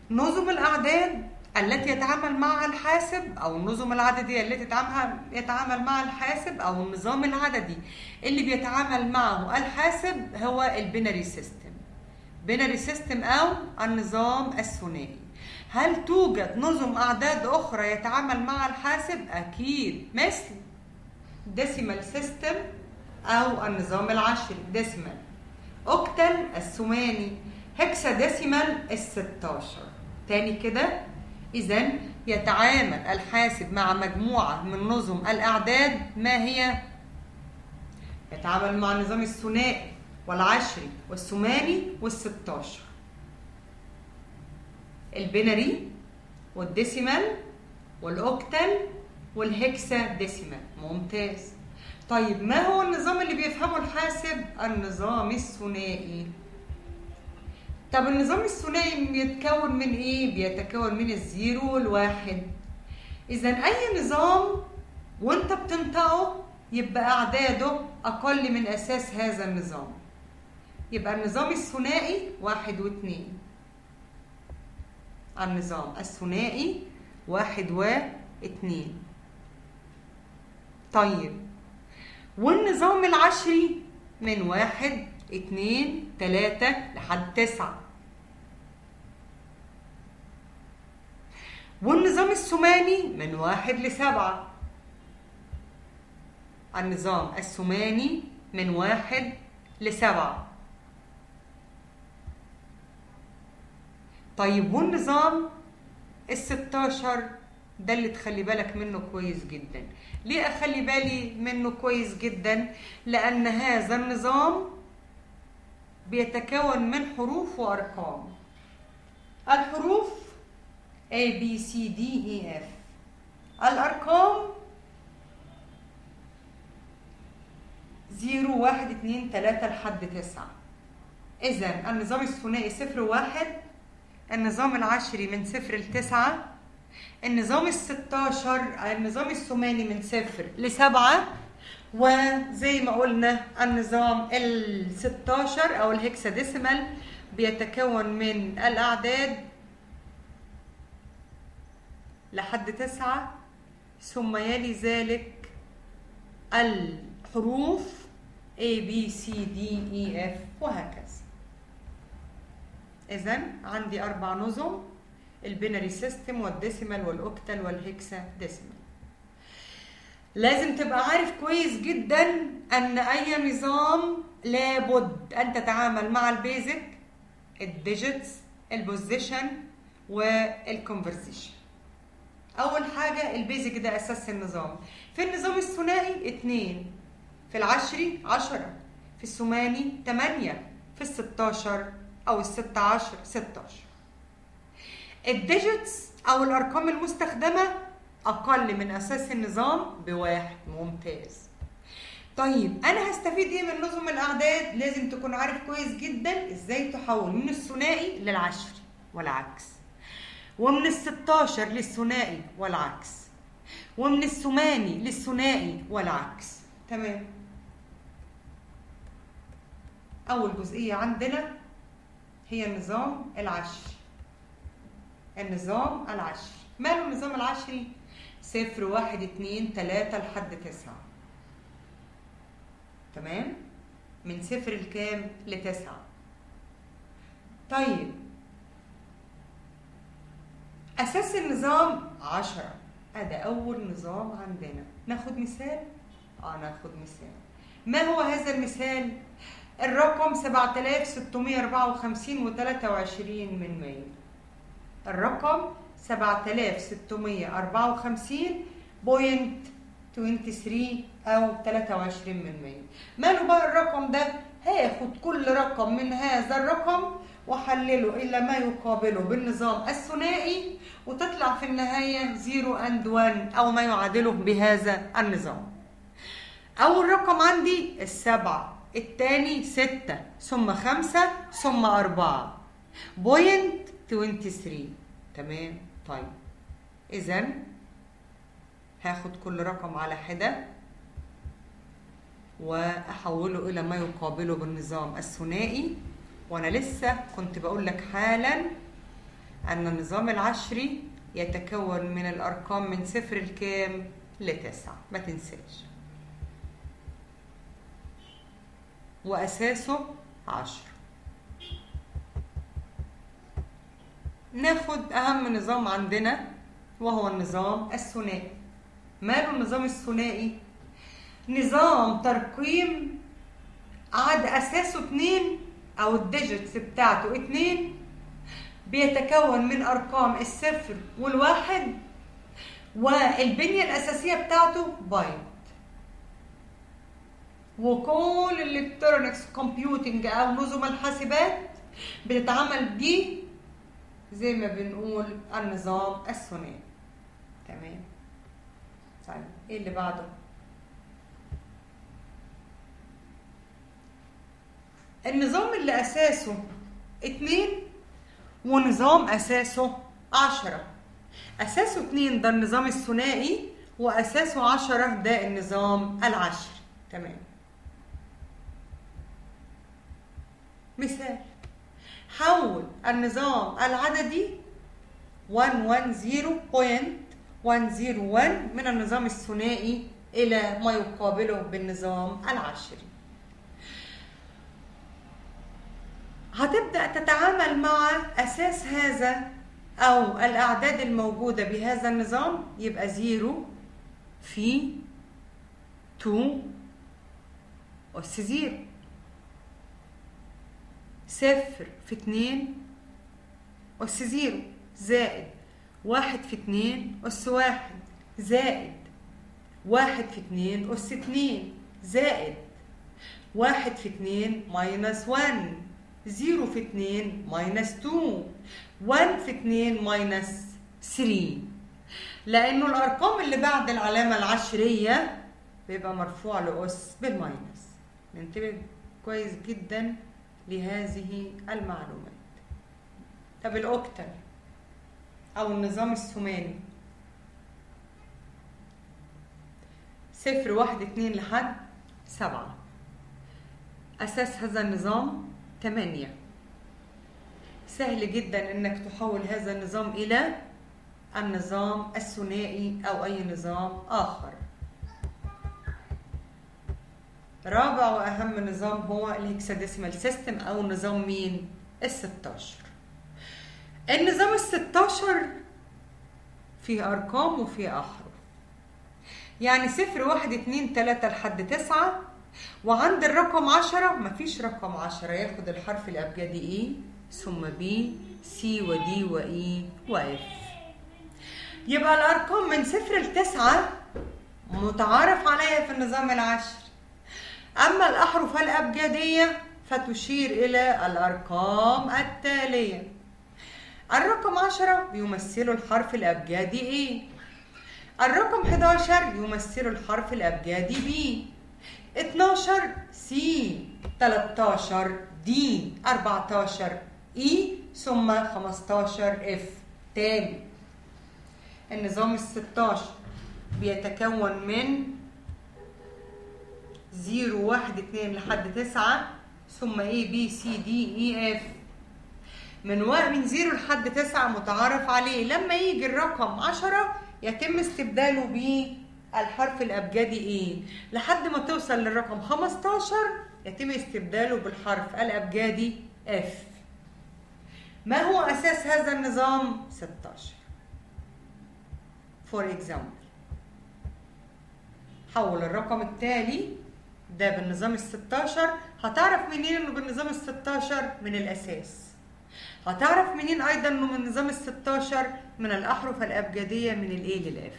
نظم الأعداد التي يتعامل معها الحاسب أو النظم العددية التي يتعامل يتعامل معها الحاسب أو النظام العددي اللي بيتعامل معه الحاسب هو البيناري سيستم بيناري سيستم أو النظام الثنائي هل توجد نظم أعداد أخرى يتعامل معها الحاسب؟ أكيد مثل ديسيمال سيستم أو النظام العشري ديسيمال أوكتل الثماني هكسا ديسيمال الستاشر تاني كده إذا يتعامل الحاسب مع مجموعة من نظم الأعداد ما هي؟ يتعامل مع النظام الثنائي والعشري والثماني والستاشر البينري والديسيمال والأوكتل والهكسا ديسيمال ممتاز طيب ما هو النظام اللي بيفهمه الحاسب؟ النظام الثنائي طب النظام الثنائي بيتكون من ايه؟ بيتكون من الزيرو والواحد اذا اي نظام وانت بتنطقه يبقى اعداده اقل من اساس هذا النظام يبقى النظام الثنائي واحد واثنين النظام الثنائي واحد واثنين طيب والنظام العشري من واحد اتنين تلاتة لحد تسعة والنظام الثماني من واحد لسبعة النظام الثماني من واحد لسبعة طيب والنظام الستاشر ده اللي تخلي بالك منه كويس جدا ليه اخلي بالي منه كويس جدا لان هذا النظام بيتكون من حروف وارقام الحروف A B C D E F الارقام زيرو واحد اتنين تلاتة لحد تسعة إذا النظام الثنائي صفر واحد النظام العشري من صفر لتسعة النظام الستاشر النظام الثماني من صفر لسبعة وزي ما قلنا النظام الستاشر أو الهكساديسيمال بيتكون من الأعداد لحد تسعة ثم يلي ذلك الحروف A B C D E F وهكذا إذا عندي أربع نظم البينري سيستم والديسيمال والأوكتال والهكسا ديسيمال لازم تبقى عارف كويس جدا أن أي نظام لابد أن تتعامل مع البيزك الديجيتس البوزيشن والكونفرزيشن أول حاجة البيزك ده أساس النظام في النظام الثنائي اتنين في العشري عشرة في الثماني تمانية في الستاشر أو الستة عشر ستاشر الديجيتس أو الأرقام المستخدمة أقل من أساس النظام بواحد ممتاز طيب أنا هستفيد إيه من نظم الأعداد؟ لازم تكون عارف كويس جدا إزاي تحول من الثنائي للعشري والعكس ومن الستاشر للثنائي والعكس ومن الثماني للثنائي والعكس تمام أول جزئية عندنا هي النظام العشري النظام العشري ماله النظام العشري؟ صفر واحد اتنين تلاتة لحد تسعة تمام؟ من صفر لكام؟ لتسعة طيب أساس النظام عشرة أدا أول نظام عندنا ناخد مثال؟ آه ناخد مثال ما هو هذا المثال؟ الرقم 7654 و23 من 100 الرقم 7654 بوينت 23 أو 23 من 100 ماله بقى الرقم ده؟ هاخد كل رقم من هذا الرقم واحلله الى ما يقابله بالنظام الثنائي وتطلع في النهايه 0 اند 1 او ما يعادله بهذا النظام. اول رقم عندي السبعه، الثاني ستة ثم خمسة ثم أربعة بوينت 23 تمام طيب إذا هاخد كل رقم على حدة وأحوله إلى ما يقابله بالنظام الثنائي وانا لسه كنت بقول لك حالا أن النظام العشري يتكون من الأرقام من صفر لكام؟ لتسعة ما تنساش وأساسه عشرة ناخد أهم نظام عندنا وهو النظام الثنائي ماله النظام الثنائي؟ نظام ترقيم عد أساسه اتنين أو الديجيتس بتاعته اتنين بيتكون من أرقام الصفر والواحد والبنية الأساسية بتاعته بايت وكل الالكترونكس كومبيوتنج أو نظم الحاسبات بتتعامل بيه زي ما بنقول النظام الثنائي تمام طيب ايه اللي بعده النظام اللي اساسه اتنين ونظام اساسه عشرة اساسه اتنين ده النظام الثنائي واساسه عشرة ده النظام العشري تمام مثال حول النظام العددي 110.101 من النظام الثنائي إلى ما يقابله بالنظام العشري هتبدأ تتعامل مع أساس هذا أو الأعداد الموجودة بهذا النظام يبقى زيرو في 2 أس زيرو صفر في اتنين أس زيرو زائد واحد في اتنين أس واحد زائد واحد في اتنين أس اتنين زائد واحد في اتنين ماينس وان زيرو في اتنين ماينس تو وان في اتنين ماينس ثري لأنه الأرقام اللي بعد العلامة العشرية بيبقى مرفوع لأس بالماينس ننتبه كويس جدا لهذه المعلومات طب الأوكتل أو النظام الثماني صفر واحد اتنين لحد سبعة أساس هذا النظام تمانية سهل جدا إنك تحول هذا النظام إلى النظام الثنائي أو أي نظام آخر رابع واهم نظام هو الهكساديسمال سيستم او نظام مين ال 16 النظام ال 16 فيه ارقام وفيه احرف يعني صفر واحد اتنين تلاتة لحد تسعة وعند الرقم عشرة مفيش رقم عشرة ياخد الحرف الأبجدي إيه ثم بي سي ودي وإي وإف يبقى الأرقام من صفر لتسعة متعارف عليها في النظام العشري أما الأحرف الأبجدية فتشير إلى الأرقام التالية الرقم عشرة بيمثله الحرف الأبجدي إيه الرقم 11 يمثله الحرف الأبجدي بي 12 سي 13 دي 14 إي ثم 15 اف تاني النظام ال 16 بيتكون من زيرو واحد اتنين لحد تسعة ثم A B C D E F من و... من زيرو لحد تسعة متعارف عليه لما يجي الرقم عشرة يتم استبداله بالحرف الأبجدي إيه لحد ما توصل للرقم 15 يتم استبداله بالحرف الأبجدي F ما هو أساس هذا النظام 16 for example حول الرقم التالي ده بالنظام ال 16 هتعرف منين انه بالنظام ال 16 من الاساس هتعرف منين ايضا انه من نظام ال 16 من الاحرف الابجديه من الاي للاف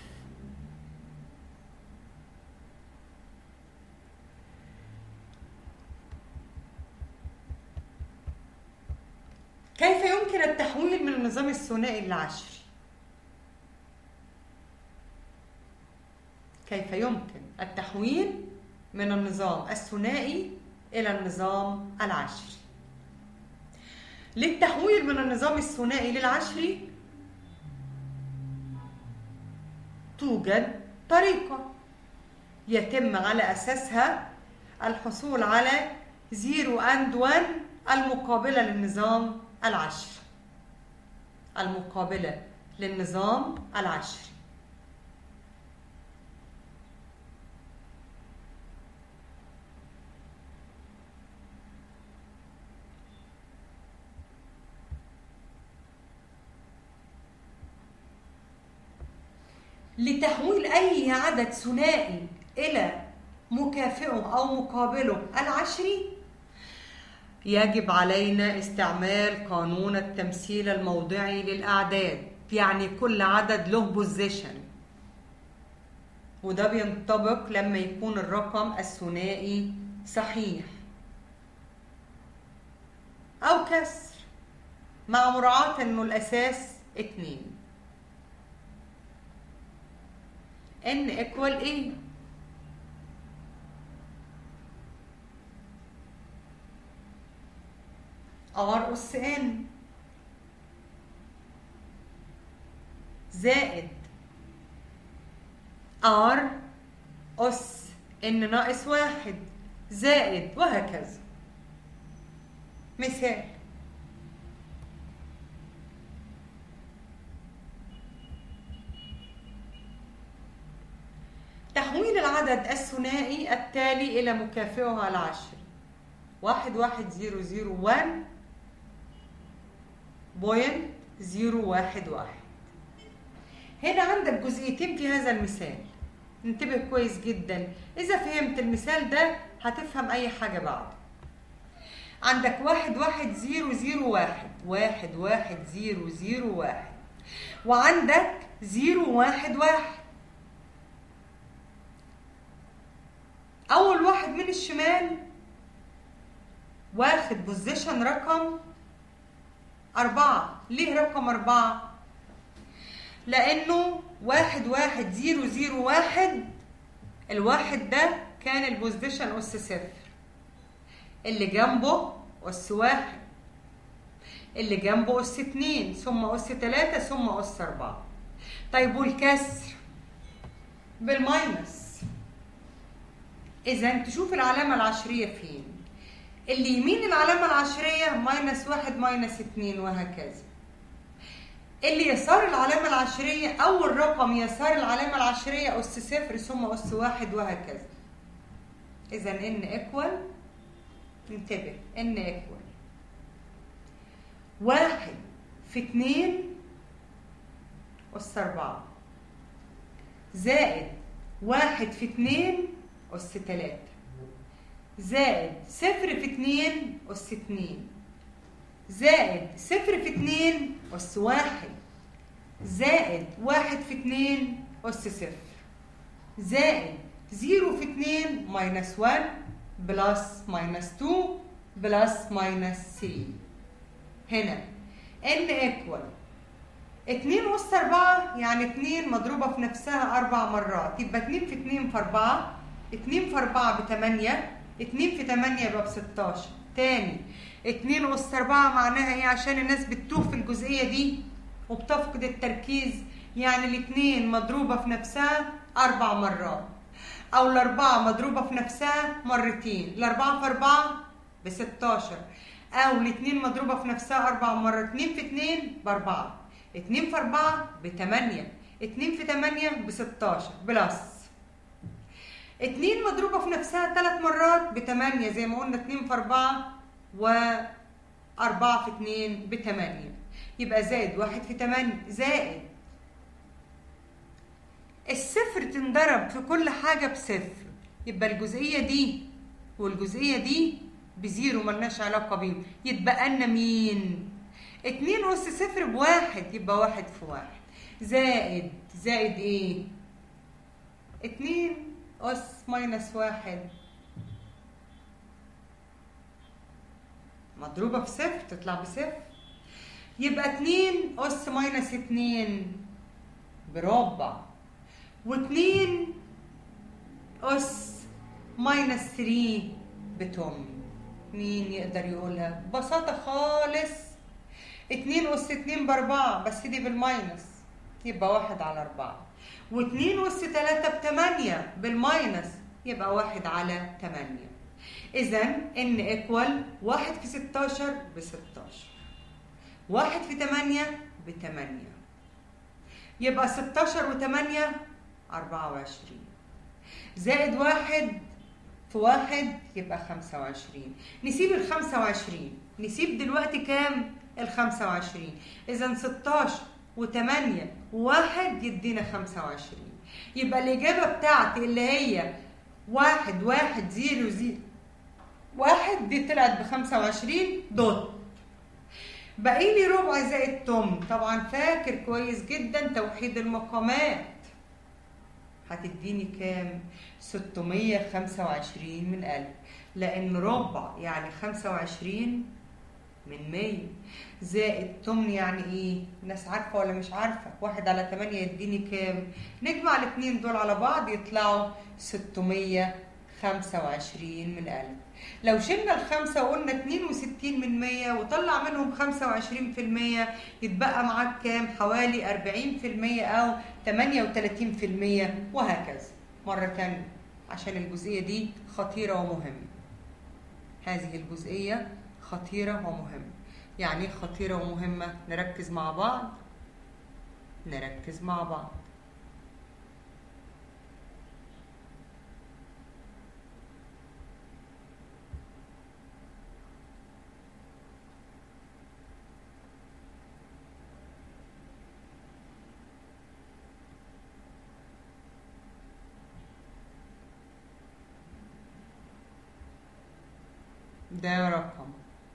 كيف يمكن التحويل من النظام الثنائي للعشري كيف يمكن التحويل من النظام الثنائي إلى النظام العشري للتحويل من النظام الثنائي للعشري توجد طريقة يتم على أساسها الحصول على 0 and 1 المقابلة للنظام العشري المقابلة للنظام العشري لتحويل أي عدد ثنائي إلى مكافئه أو مقابله العشري يجب علينا استعمال قانون التمثيل الموضعي للأعداد يعني كل عدد له بوزيشن وده بينطبق لما يكون الرقم الثنائي صحيح أو كسر مع مراعاة إنه الأساس اتنين n equal ايه r أس n زائد r أس n ناقص واحد زائد وهكذا مثال تحويل العدد الثنائي التالي إلى مكافئه العشري واحد واحد زيرو زيرو وان بوينت زيرو واحد واحد هنا عندك جزئيتين في هذا المثال انتبه كويس جدا إذا فهمت المثال ده هتفهم أي حاجة بعده عندك واحد واحد زيرو زيرو واحد واحد واحد زيرو زيرو واحد وعندك زيرو واحد واحد أول واحد من الشمال واخد بوزيشن رقم أربعة ليه رقم أربعة؟ لأنه واحد واحد زيرو زيرو واحد الواحد ده كان البوزيشن أس صفر اللي جنبه أس واحد اللي جنبه أس اتنين ثم أس تلاتة ثم أس أربعة طيب والكسر بالماينس إذا تشوف العلامة العشرية فين اللي يمين العلامة العشرية ماينس واحد ماينس اتنين وهكذا اللي يسار العلامة العشرية أول رقم يسار العلامة العشرية أس صفر ثم أس واحد وهكذا إذا إن إيكوال انتبه إن إيكوال واحد في اتنين أس أربعة زائد واحد في اتنين أس تلاتة زائد صفر في اتنين أس اتنين زائد صفر في اتنين أس واحد زائد واحد في اتنين أس صفر زائد زيرو في اتنين ماينس وان بلس ماينس تو بلس ماينس سي هنا ان ايكوال اتنين أس أربعة يعني اتنين مضروبة في نفسها أربع مرات يبقى اتنين في اتنين في أربعة اتنين في أربعة بتمانية اتنين في تمانية يبقى بستاشر تاني اتنين أس أربعة معناها ايه عشان الناس بتتوه في الجزئية دي وبتفقد التركيز يعني الاتنين مضروبة في نفسها أربع مرات أو الأربعة مضروبة في نفسها مرتين الأربعة في أربعة بستاشر أو الاتنين مضروبة في نفسها أربع مرات اتنين في اتنين بأربعة اتنين في أربعة بتمانية اتنين في تمانية بستاشر بلس اتنين مضروبة في نفسها تلات مرات بتمانية زي ما قلنا اتنين في أربعة وأربعة في اتنين بتمانية يبقى زائد واحد في تمانية زائد الصفر تنضرب في كل حاجة بصفر يبقى الجزئية دي والجزئية دي بزيرو ملناش علاقة بيهم يتبقى لنا مين؟ اتنين أس صفر بواحد يبقى واحد في واحد زائد زائد ايه؟ اتنين أس ماينس واحد مضروبة في صفر تطلع بصفر يبقى اتنين أس ماينس اتنين بربع واتنين أس ماينس تري بتم مين يقدر يقولها ببساطة خالص اتنين أس اتنين بأربعة بس دي بالماينس يبقى واحد على أربعة واتنين أس تلاتة بتمانية بالماينس يبقى واحد على تمانية إذا إن إيكوال واحد في ستاشر بستاشر واحد في تمانية بتمانية يبقى ستاشر وتمانية أربعة وعشرين زائد واحد في واحد يبقى خمسة وعشرين نسيب الخمسة وعشرين نسيب دلوقتي كام الخمسة وعشرين إذا ستاشر وتمانية وواحد يدينا خمسة وعشرين يبقى الإجابة بتاعتي اللي هي واحد واحد زيرو زيرو واحد دي طلعت بخمسة وعشرين دوت باقي لي ربع زائد تمن طبعا فاكر كويس جدا توحيد المقامات هتديني كام 625 من ألف لأن ربع يعني 25 من 100 زائد تمن يعني ايه الناس عارفة ولا مش عارفة واحد على 8 يديني كام نجمع الاتنين دول على بعض يطلعوا 625 من ألف لو شلنا الخمسة وقلنا 62 من 100 وطلع منهم 25% يتبقى معاك كام؟ حوالي 40% أو 38% وهكذا مرة تانية عشان الجزئية دي خطيرة ومهمة هذه الجزئية خطيرة ومهمة يعني ايه خطيرة ومهمة نركز مع بعض نركز مع بعض ده رقم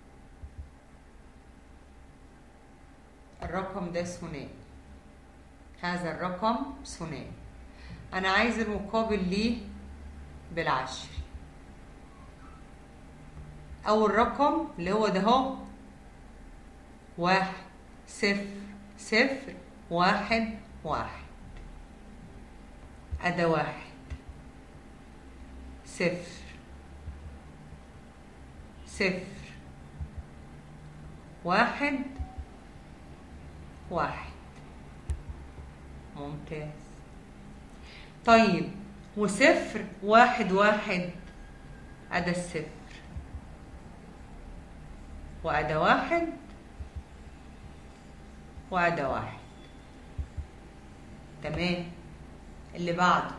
الرقم ده ثنائي هذا الرقم ثنائي انا عايز المقابل ليه بالعشر اول رقم اللي هو ده اهو واحد صفر صفر واحد واحد أدا واحد صفر صفر واحد واحد ممتاز طيب وصفر واحد واحد أدا الصفر وأدا واحد وأدا واحد تمام اللي بعده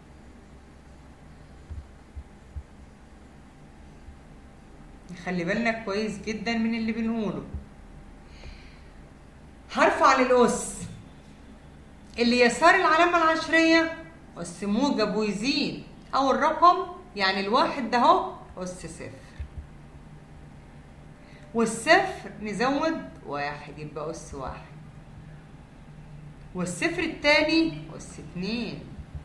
نخلي بالنا كويس جدا من اللي بنقوله هرفع للأس اللي يسار العلامة العشرية أس موجب ويزيد أو الرقم يعني الواحد ده أهو أس صفر والصفر نزود واحد يبقى أس واحد والصفر التاني أس اتنين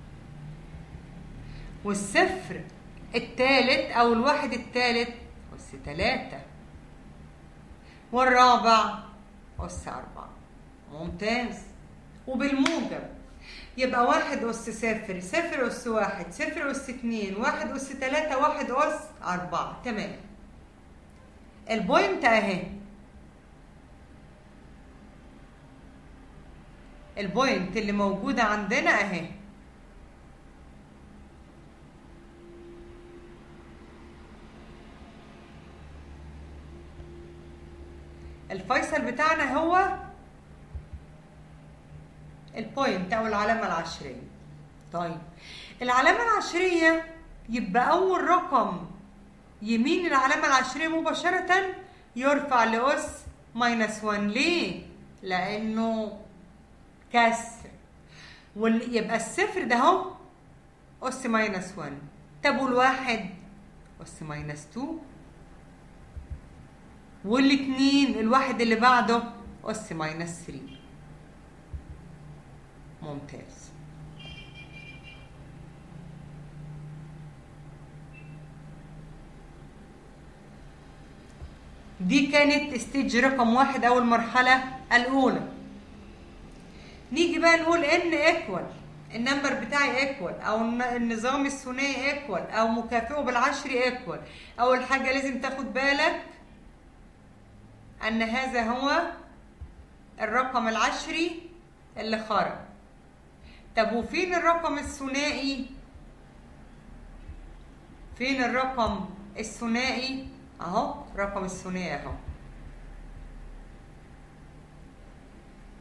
والصفر التالت أو الواحد التالت أس تلاتة والرابع أس أربعة ممتاز وبالموجب يبقى واحد أس صفر صفر أس واحد صفر أس اتنين واحد أس تلاتة واحد أس أربعة تمام البوينت أهي البوينت اللي موجودة عندنا أهي الفيصل بتاعنا هو البوينت او العلامه العشريه طيب العلامه العشريه يبقى اول رقم يمين العلامه العشريه مباشره يرفع لاس ماينس 1 ليه لانه كسر يبقى الصفر ده اهو اس ماينس 1 طب والواحد اس ماينس 2 والاثنين الواحد اللي بعده اس ماينس 3 ممتاز دي كانت ستيج رقم واحد اول مرحله الاولى نيجي بقى نقول ان ايكوال النمبر بتاعي ايكوال او النظام الثنائي ايكوال او مكافئه بالعشر ايكوال اول حاجه لازم تاخد بالك ان هذا هو الرقم العشري اللي خرج طب وفين الرقم الثنائي فين الرقم الثنائي اهو رقم الثنائي اهو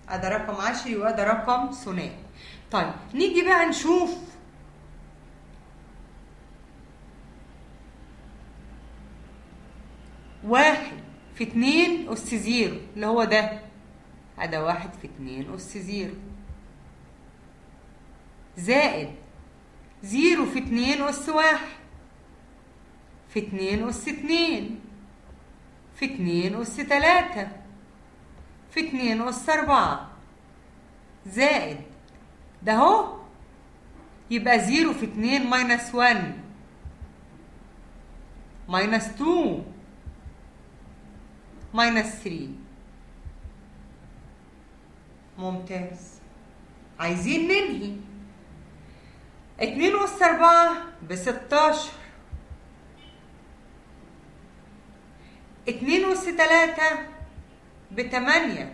ادي رقم عشري وادي رقم ثنائي طيب نيجي بقى نشوف واحد في اتنين أس زيرو اللي هو ده هذا واحد في اتنين أس زيرو زائد زيرو في اتنين أس واحد في اتنين أس اتنين في اتنين أس تلاتة في اتنين أس أربعة زائد ده اهو يبقى زيرو في اتنين ماينس ون ماينس تو ماينس 3 ممتاز عايزين ننهي اتنين أس أربعة بستاشر اتنين أس تلاتة بتمانية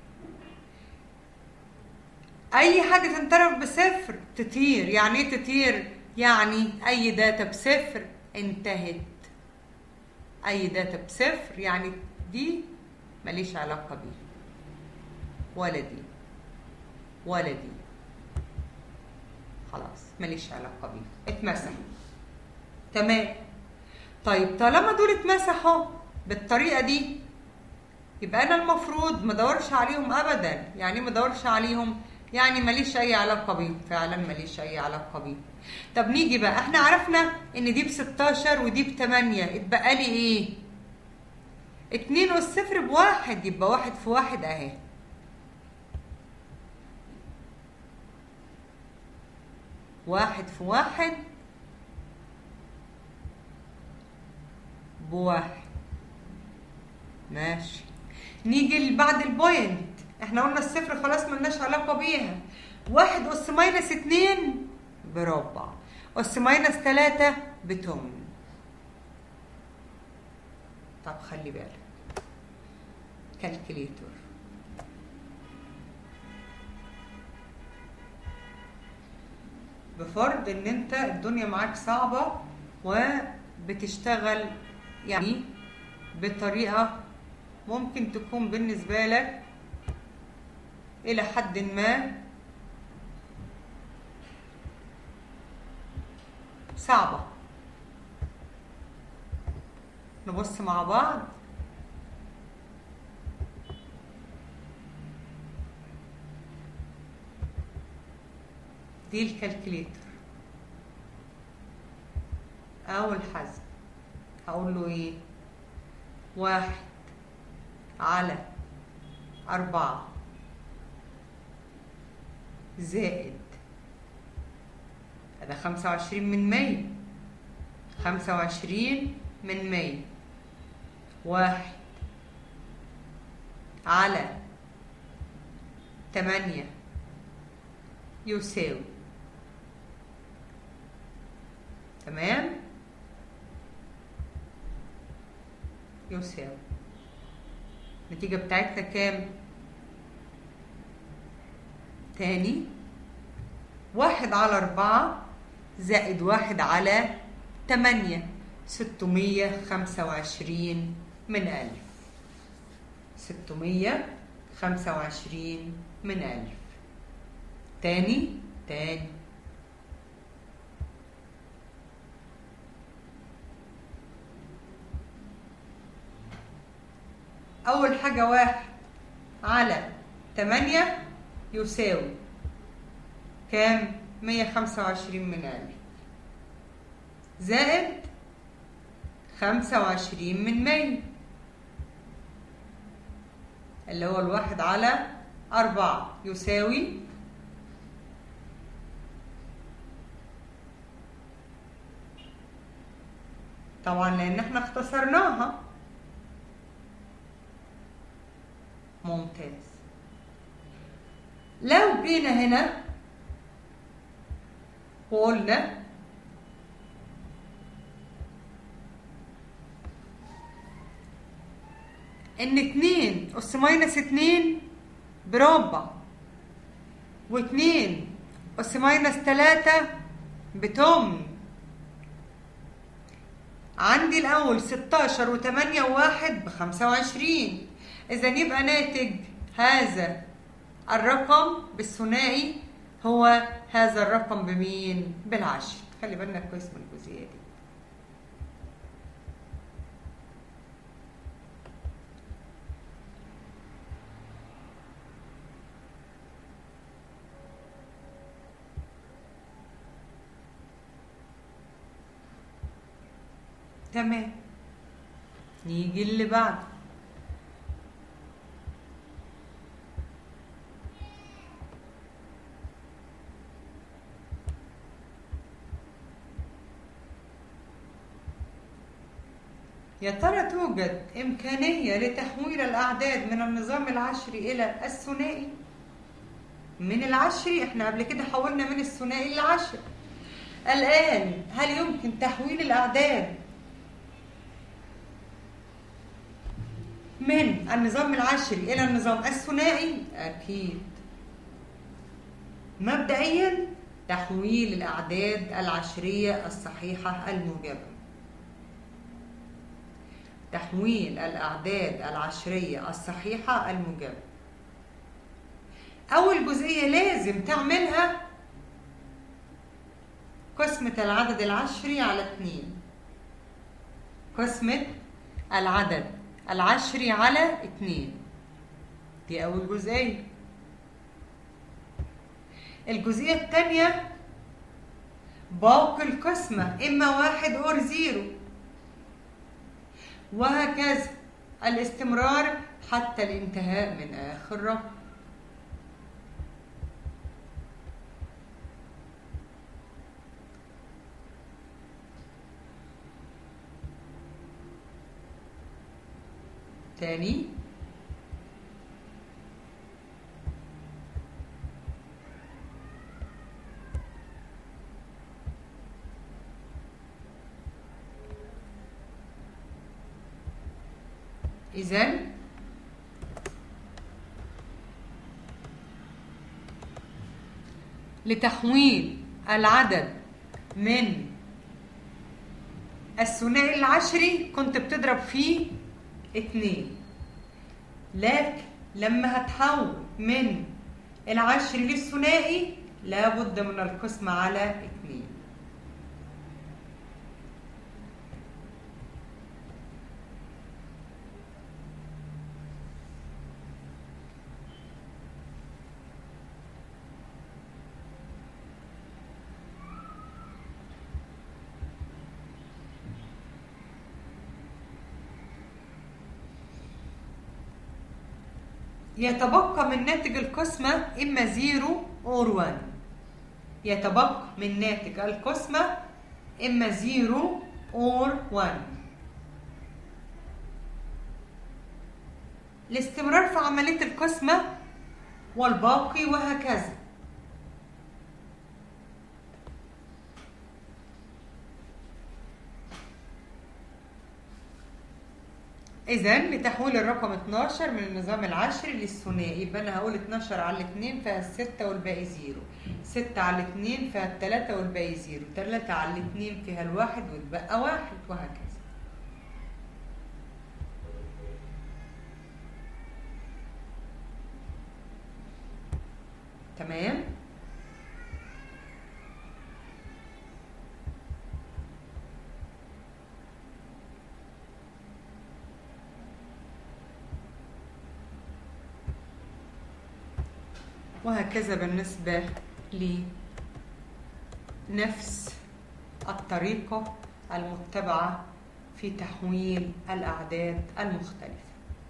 أي حاجة تنطرف بصفر تطير يعني إيه تطير؟ يعني أي داتا بصفر انتهت أي داتا بصفر يعني دي ماليش علاقة بيه ولا دي ولا دي خلاص ماليش علاقة بيه اتمسح تمام طيب طالما دول اتمسحوا بالطريقة دي يبقى انا المفروض ما ادورش عليهم ابدا يعني ما ادورش عليهم يعني ماليش اي علاقه بيهم فعلا ماليش اي علاقه بيهم طب نيجي بقى احنا عرفنا ان دي ب 16 ودي ب 8 اتبقى لي ايه اتنين والصفر بواحد يبقى واحد في واحد اهي واحد في واحد بواحد ماشي نيجي اللي بعد البوينت احنا قلنا الصفر خلاص ملناش علاقة بيها واحد أس ماينس اتنين بربع أس ماينس تلاتة بتمن طب خلي بالك كالكليتور بفرض ان انت الدنيا معاك صعبة وبتشتغل يعني بطريقة ممكن تكون بالنسبة لك إلى حد ما صعبة نبص مع بعض دي الكالكليتر أو الحزم هقول له إيه واحد على أربعة زائد هذا خمسة وعشرين من مية خمسة وعشرين من مية واحد على تمانية يساوي تمام يساوي النتيجة بتاعتنا كام؟ تاني واحد على أربعة زائد واحد على تمانية ستمية خمسة وعشرين من ألف ستمية خمسة وعشرين من ألف تاني تاني أول حاجة واحد على تمانية يساوي كام؟ مية خمسة وعشرين من ألف زائد خمسة وعشرين من مية اللي هو الواحد على أربعة يساوي طبعا لأن احنا اختصرناها ممتاز لو جينا هنا وقلنا ان اتنين اس ماينس اتنين بربع واتنين اس ماينس تلاتة بتمن عندي الاول ستاشر وتمانية وواحد بخمسة وعشرين اذا يبقى ناتج هذا الرقم بالثنائي هو هذا الرقم بمين بالعشر خلي بالنا كويس من الجزئيه دي تمام نيجي اللي بعد يا ترى توجد إمكانية لتحويل الأعداد من النظام العشري إلى الثنائي؟ من العشري احنا قبل كده حولنا من الثنائي للعشري الآن هل يمكن تحويل الأعداد من النظام العشري إلى النظام الثنائي؟ أكيد. مبدئيا تحويل الأعداد العشرية الصحيحة الموجبة. تحويل الأعداد العشرية الصحيحة الموجبة. أول جزئية لازم تعملها قسمة العدد العشري على اتنين. قسمة العدد العشري على اتنين دي أول جزئية الجزئية التانية باقي القسمة إما واحد أور زيرو وهكذا الاستمرار حتى الانتهاء من آخر رقم تاني إذن لتحويل العدد من الثنائي العشري كنت بتضرب فيه اتنين لكن لما هتحول من العشري للثنائي لابد من القسمة على اتنين يتبقى من ناتج القسمة إما زيرو أور 1 يتبقى من ناتج القسمة إما زيرو أور 1 الاستمرار في عملية القسمة والباقي وهكذا إذا لتحويل الرقم 12 من النظام العشري للثنائي يبقى أنا هقول 12 على 2 فيها 6 والباقي زيرو 6 على 2 فيها 3 والباقي زيرو 3 على 2 فيها الواحد والباقي واحد وهكذا تمام وهكذا بالنسبة لنفس الطريقة المتبعة في تحويل الأعداد المختلفة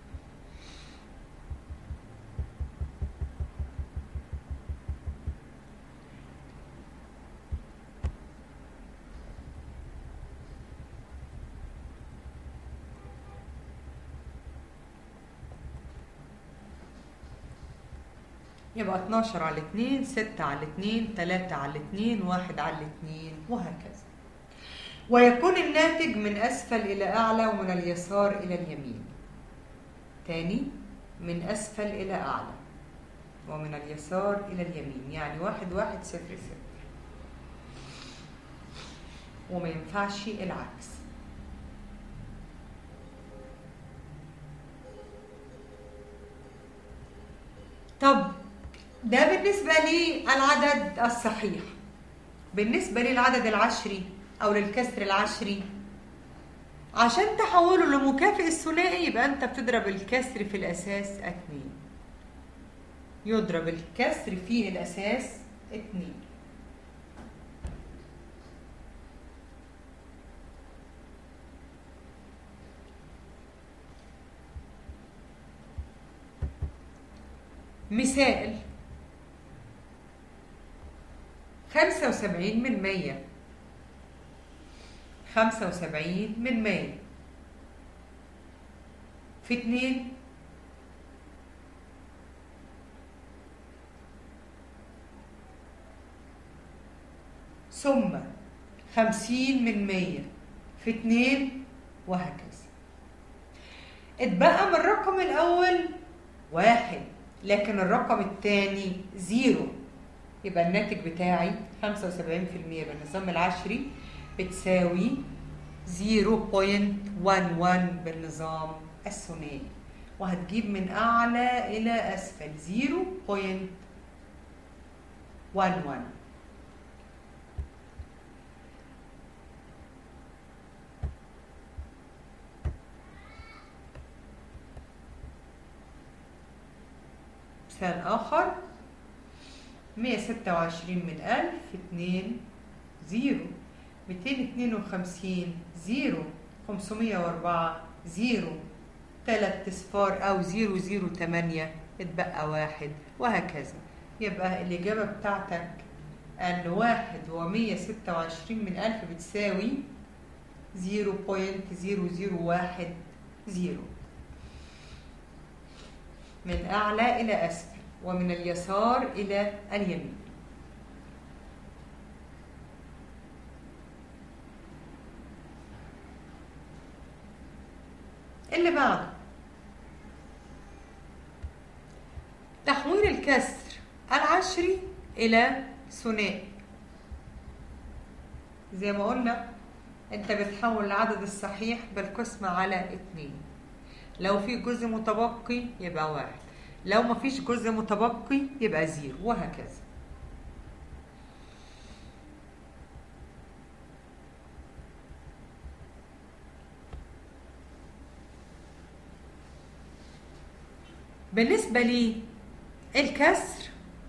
يبقى 12 على 2 6 على 2 3 على 2 1 على 2 وهكذا ويكون الناتج من أسفل إلى أعلى ومن اليسار إلى اليمين تاني من أسفل إلى أعلى ومن اليسار إلى اليمين يعني واحد واحد صفر صفر وما ينفعش العكس طب ده بالنسبة للعدد الصحيح بالنسبة للعدد العشري أو للكسر العشري عشان تحوله لمكافئ الثنائي يبقى أنت بتضرب الكسر في الأساس اتنين يضرب الكسر في الأساس اتنين مثال خمسة وسبعين من مية خمسة وسبعين من مية في اتنين ثم خمسين من مية في اتنين وهكذا اتبقى من الرقم الأول واحد لكن الرقم الثاني زيرو يبقى الناتج بتاعي 75% بالنظام العشري بتساوي 0.11 بالنظام الثنائي وهتجيب من أعلى إلى أسفل 0.11 مثال آخر 126 من 1000 2 0 252 0 504 0 3 اصفار أو 008 اتبقى واحد وهكذا يبقى الإجابة بتاعتك أن واحد هو 126 من 1000 بتساوي 0.0010 من أعلى إلى أسفل ومن اليسار إلى اليمين اللي بعده تحويل الكسر العشري إلى ثنائي زي ما قلنا انت بتحول العدد الصحيح بالقسمة على اتنين لو في جزء متبقي يبقى واحد لو ما فيش جزء متبقي يبقى زيرو وهكذا بالنسبة لي الكسر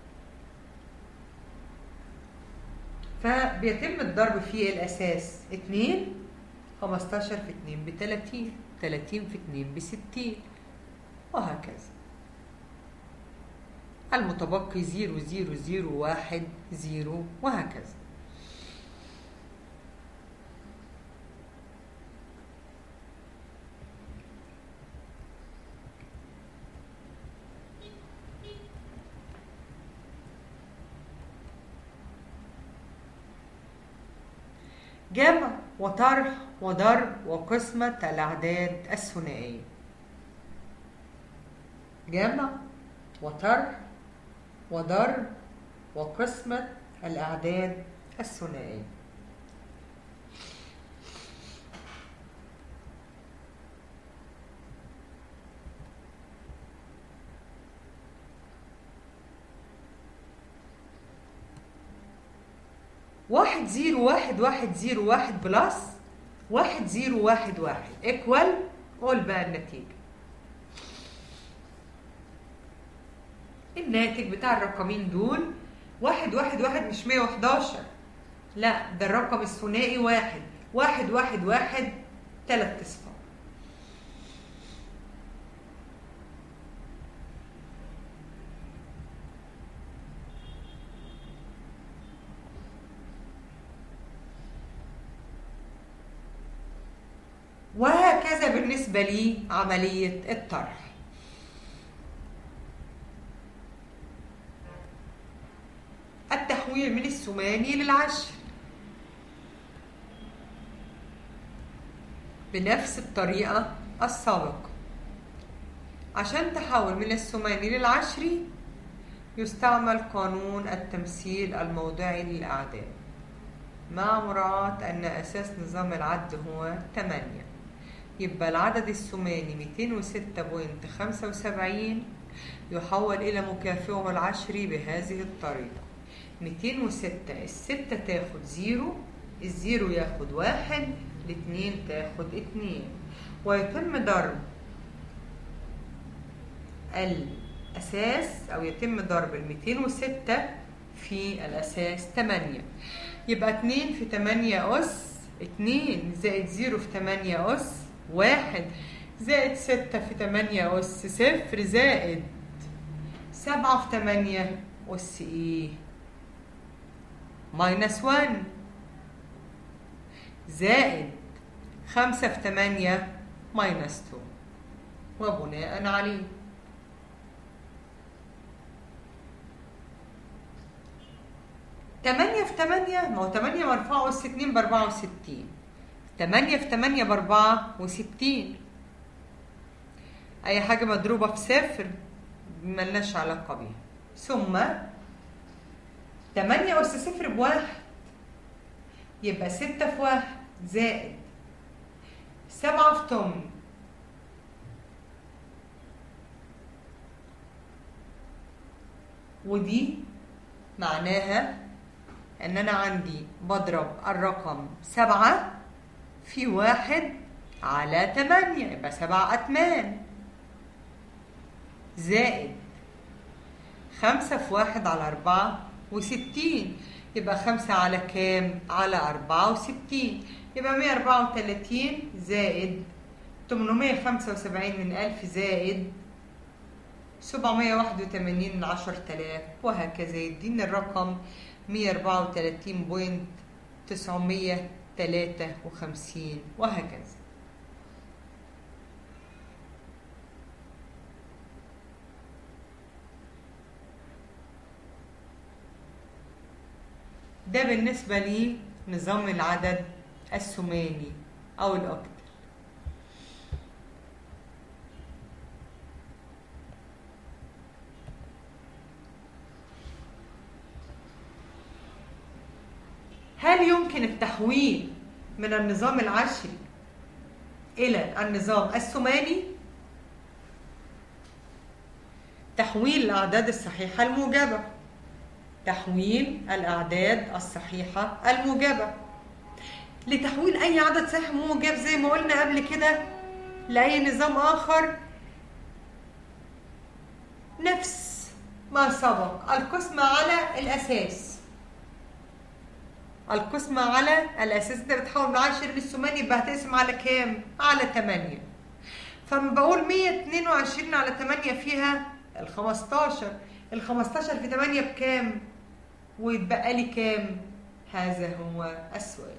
فبيتم الضرب في الأساس اتنين خمستاشر في اتنين بتلاتين تلاتين في اتنين بستين وهكذا المتبقي زيرو زيرو زيرو واحد زيرو وهكذا جمع وطرح وضرب وقسمة الأعداد الثنائية جمع وطرح وضرب وقسمة الأعداد الثنائية واحد زيرو واحد واحد زيرو واحد بلس واحد زيرو واحد واحد ايكوال قول بقى النتيجة الناتج بتاع الرقمين دول واحد واحد واحد مش 111 لا ده الرقم الثنائي واحد واحد واحد واحد تلات اصفار وهكذا بالنسبة لي عملية الطرح التحويل من الثماني للعشر بنفس الطريقة السابقة عشان تحول من الثماني للعشري يستعمل قانون التمثيل الموضعي للأعداد مع مراعاة أن أساس نظام العد هو 8 يبقى العدد الثماني 206.75 يحول إلى مكافئه العشري بهذه الطريقة 206 الستة تاخد زيرو الزيرو ياخد واحد الاتنين تاخد اتنين ويتم ضرب الأساس أو يتم ضرب ال 206 في الأساس 8 يبقى 2 في 8 أس 2 زائد 0 في 8 أس 1 زائد 6 في 8 أس 0 زائد 7 في 8 أس إيه؟ ماينس 1 زائد 5 في 8 ماينس 2 وبناء عليه تمانية في تمانية ما هو تمانية مرفوع أس اتنين بأربعة وستين تمانية في تمانية بأربعة وستين أي حاجة مضروبة في صفر ملناش علاقة بيها ثم تمانية أس صفر بواحد يبقى ستة في واحد زائد سبعة في تمن ودي معناها ان انا عندي بضرب الرقم سبعة في واحد على تمانية يبقى سبعة أتمان زائد خمسة في واحد على أربعة وستين يبقى خمسة على كام؟ على أربعة وستين يبقى مية أربعة وتلاتين زائد تمنمية خمسة وسبعين من ألف زائد سبعمية واحد وتمانين من عشر تلاف وهكذا يديني الرقم مية أربعة وتلاتين بوينت تسعمية تلاتة وخمسين وهكذا ده بالنسبة لي نظام العدد الثماني أو الأكتر هل يمكن التحويل من النظام العشري إلى النظام الثماني؟ تحويل الأعداد الصحيحة الموجبة تحويل الأعداد الصحيحة الموجبة لتحويل أي عدد صحيح موجب زي ما قلنا قبل كده لأي نظام آخر نفس ما سبق القسمة على الأساس القسمة على الأساس أنت بتحول من 10 للثمانية يبقى هتقسم على كام؟ على 8 فلما بقول 122 على 8 فيها ال 15 ال 15 في 8 بكام؟ ويتبقى لي كام؟ هذا هو السؤال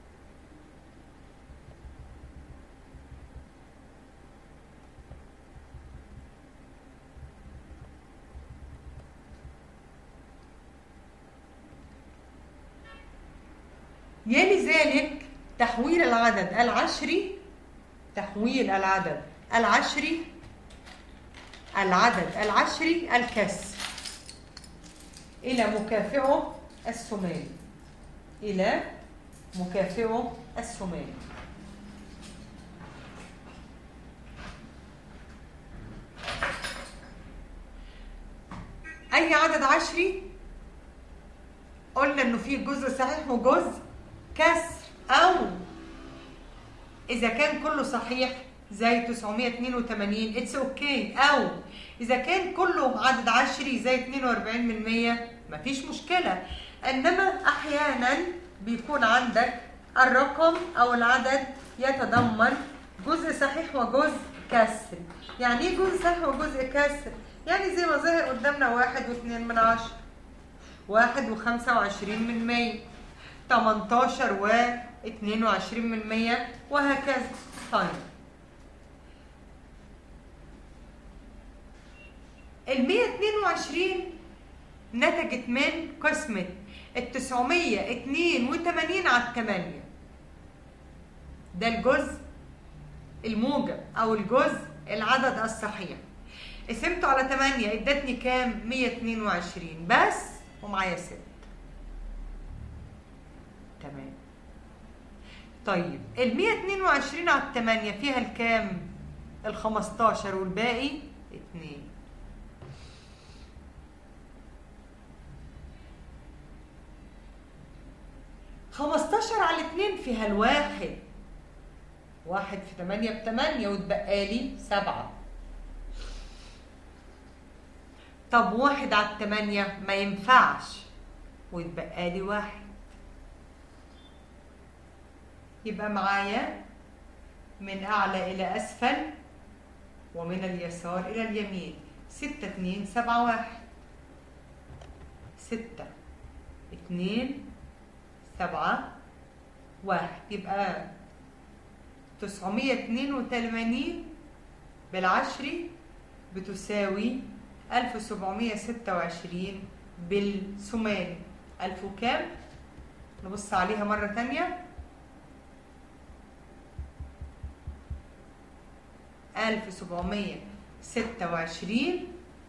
يلي ذلك تحويل العدد العشري تحويل العدد العشري العدد العشري الكسر إلى مكافئه الثماني إلى مكافئه الثماني أي عدد عشري قلنا إنه فيه جزء صحيح وجزء كسر أو إذا كان كله صحيح زي 982 اتس اوكي okay. او اذا كان كله عدد عشري زي 42 من 100 مفيش مشكله انما احيانا بيكون عندك الرقم او العدد يتضمن جزء صحيح وجزء كسر يعني ايه جزء صحيح وجزء كسر يعني زي ما ظهر قدامنا واحد واثنين من عشرة واحد وخمسة وعشرين من مية تمنتاشر واتنين وعشرين من مية وهكذا طيب ال 122 نتجت من قسمة ال 982 على 8 ده الجزء الموجب أو الجزء العدد الصحيح قسمته على 8 ادتني كام؟ 122 بس ومعايا 6 تمام طيب ال 122 على 8 فيها الكام؟ ال 15 والباقي 2 15 على 2 فيها الواحد واحد في 8 ب 8 وتبقى لي 7 طب واحد على 8 ما ينفعش ويتبقى لي واحد يبقى معايا من أعلى إلى أسفل ومن اليسار إلى اليمين ستة اتنين سبعة واحد ستة اتنين سبعة واحد يبقى تسعمية اتنين وتمانين بالعشري بتساوي ألف وسبعمية ستة وعشرين بالثماني ألف وكام؟ نبص عليها مرة تانية ألف سبعمية ستة وعشرين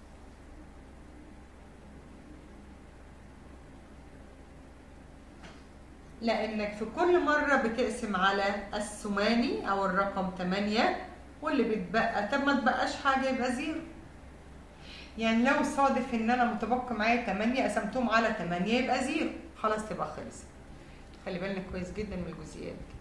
لأنك في كل مرة بتقسم على الثماني أو الرقم تمانية واللي بيتبقى طب ما تبقاش حاجة يبقى زيرو يعني لو صادف ان انا متبقي معايا 8 قسمتهم على 8 يبقى زيرو خلاص تبقى خلصت خلي بالنا كويس جدا من الجزئيات دي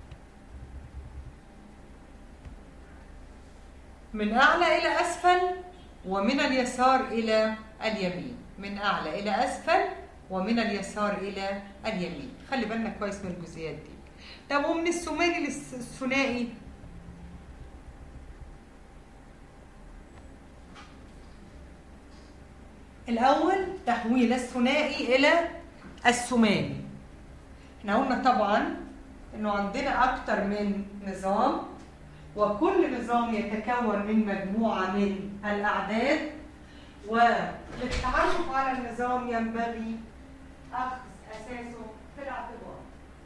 من اعلى الى اسفل ومن اليسار الى اليمين من اعلى الى اسفل ومن اليسار الى اليمين خلي بالنا كويس من الجزئيات دي طب ومن الثماني للثنائي الأول تحويل الثنائي إلى الثماني احنا قلنا طبعا إنه عندنا أكتر من نظام وكل نظام يتكون من مجموعة من الأعداد وللتعرف على النظام ينبغي أخذ أساسه في الاعتبار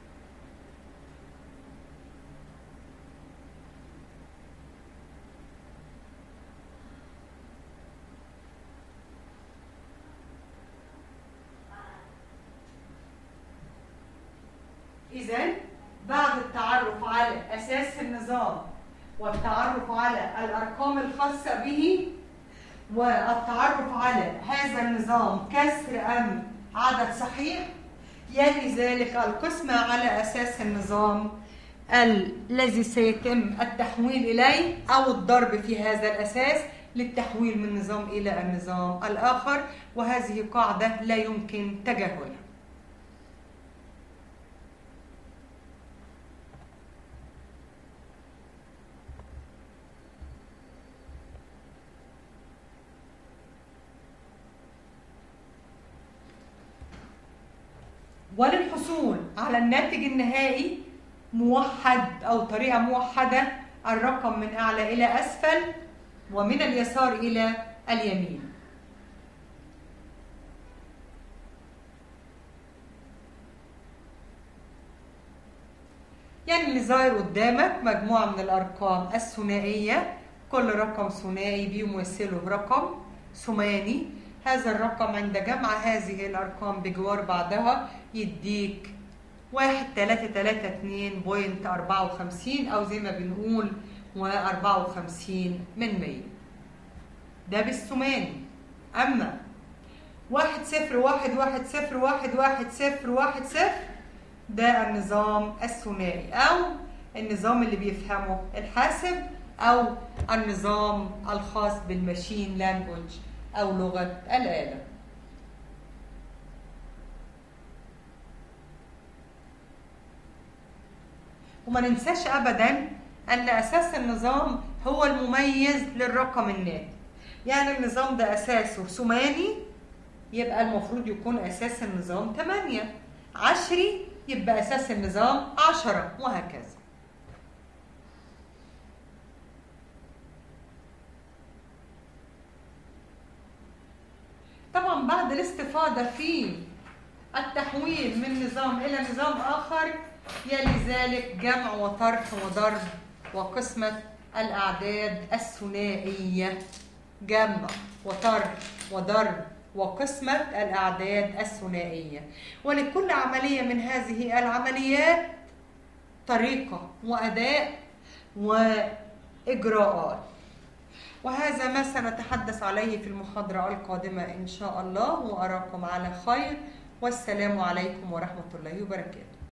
إذا بعد التعرف على أساس النظام والتعرف على الأرقام الخاصة به والتعرف على هذا النظام كسر أم عدد صحيح يلي ذلك القسمة على أساس النظام الذي سيتم التحويل إليه أو الضرب في هذا الأساس للتحويل من نظام إلى النظام الآخر وهذه قاعدة لا يمكن تجاهلها وللحصول على الناتج النهائي موحد أو طريقة موحدة الرقم من أعلى إلى أسفل ومن اليسار إلى اليمين يعني اللي ظاهر قدامك مجموعة من الأرقام الثنائية كل رقم ثنائي بيمثله رقم ثماني هذا الرقم عند جمع هذه الأرقام بجوار بعضها يديك واحد تلاتة تلاتة اتنين بوينت أربعة وخمسين أو زي ما بنقول وأربعة وخمسين من مية ده بالثماني أما واحد صفر واحد واحد صفر واحد واحد صفر واحد صفر ده النظام الثنائي أو النظام اللي بيفهمه الحاسب أو النظام الخاص بالماشين لانجوج أو لغة الآلة وما ننساش أبدا أن أساس النظام هو المميز للرقم الناتج يعني النظام ده أساسه ثماني يبقى المفروض يكون أساس النظام 8 عشري يبقى أساس النظام 10 وهكذا طبعا بعد الاستفاضة في التحويل من نظام إلى نظام آخر يلي ذلك جمع وطرح وضرب وقسمة الأعداد الثنائية جمع وطرح وضرب وقسمة الأعداد الثنائية ولكل عملية من هذه العمليات طريقة وأداء وإجراءات وهذا ما سنتحدث عليه في المحاضرة القادمة إن شاء الله وأراكم على خير والسلام عليكم ورحمة الله وبركاته